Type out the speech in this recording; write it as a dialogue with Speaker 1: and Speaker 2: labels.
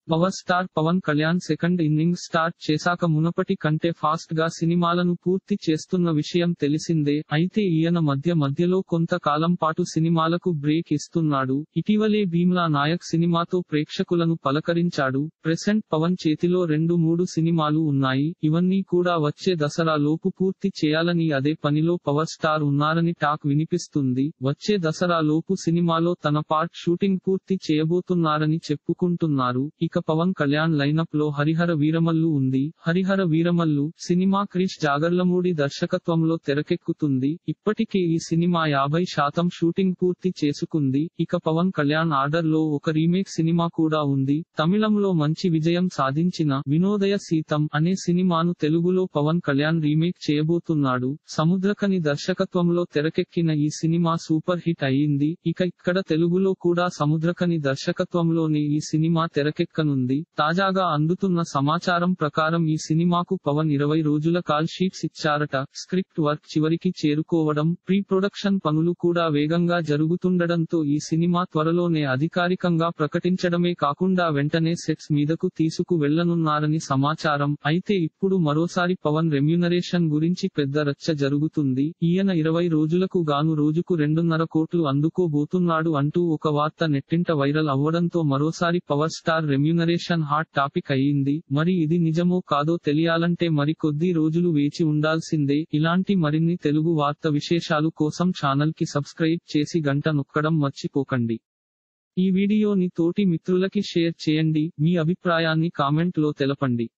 Speaker 1: power star Pawan Kalyan second innings start చేశాక మునపటి కంటే ఫాస్ట్ గా సినిమాలను పూర్తి చేస్తున్న విషయం తెలిసిందే అయితే ఈయన మధ్య మధ్యలో కొంత కాలం పాటు సినిమాలకు బ్రేక్ ఇస్తున్నాడు ఇటీవలే భీమ్లా నాయక్ సినిమాతో ప్రేక్షకులను పలకరించాడు ప్రెసెంట్ పవన్ చేతిలో రెండు మూడు సినిమాలు ఉన్నాయి ఇవన్నీ కూడా వచ్చే దసరా లోపు పూర్తి చేయాలని అదే పనిలో పవర్ స్టార్ ఉన్నారని టాక్ వినిపిస్తుంది వచ్చే దసరా లోపు సినిమాలో తన పార్ట్ షూటింగ్ పూర్తి చేయబోతున్నారని చెప్పుకుంటున్నారు ఇక పవన్ కళ్యాణ్ లైనప్ లో హరిహర వీరమల్లు ఉంది హరిహర వీరమల్లు సినిమా క్రిష్ జాగర్లమూడి దర్శకత్వంలో తెరకెక్కుతుంది ఇప్పటికే ఈ సినిమా యాభై శాతం షూటింగ్ పూర్తి చేసుకుంది ఇక పవన్ కళ్యాణ్ ఆర్డర్ లో ఒక రీమేక్ సినిమా కూడా ఉంది తమిళంలో మంచి విజయం సాధించిన వినోదయ సీతం అనే సినిమాను తెలుగులో పవన్ కళ్యాణ్ రీమేక్ చేయబోతున్నాడు సముద్రకని దర్శకత్వంలో తెరకెక్కిన ఈ సినిమా సూపర్ హిట్ అయ్యింది ఇక ఇక్కడ తెలుగులో కూడా సముద్రకని దర్శకత్వంలోనే ఈ సినిమా తెరకెక్కనుంది తాజాగా అందుతున్న సమాచారం ప్రకారం ఈ సినిమాకు పవన్ ఇరవై రోజుల కాల్ షీట్స్ ఇచ్చారట స్క్రిప్ట్ వర్క్ చివరికి చేరుకోవడం ప్రీ ప్రొడక్షన్ పనులు కూడా వేగంగా జరుగుతుండడంతో ఈ సినిమా త్వరలోనే అధికారికంగా ప్రకటించడమే కాకుండా వెంటనే సెట్స్ మీదకు తీసుకు వెళ్లనున్నారని సమాచారం అయితే ఇప్పుడు మరోసారి పవన్ రెమ్యునరేషన్ గురించి పెద్ద రచ్చ జరుగుతుంది ఈయన ఇరవై రోజులకు గాను రోజుకు రెండున్నర కోట్లు అందుకోబోతున్నాడు అంటూ ఒక వార్త నెట్టింట వైరల్ అవ్వడంతో మరోసారి power star remuneration hot topic అయ్యింది మరి ఇది నిజమో కాదో తెలియాలంటే మరి కొద్ది రోజులు వేచి ఉండాల్సిందే ఇలాంటి మరిన్ని తెలుగు వార్త విశేషాలు కోసం ఛానల్ కి సబ్స్క్రైబ్ చేసి గంట నొక్కడం మర్చిపోకండి ఈ వీడియోని తోటి మిత్రులకి షేర్ చేయండి మీ అభిప్రాయాన్ని కామెంట్ లో తెలపండి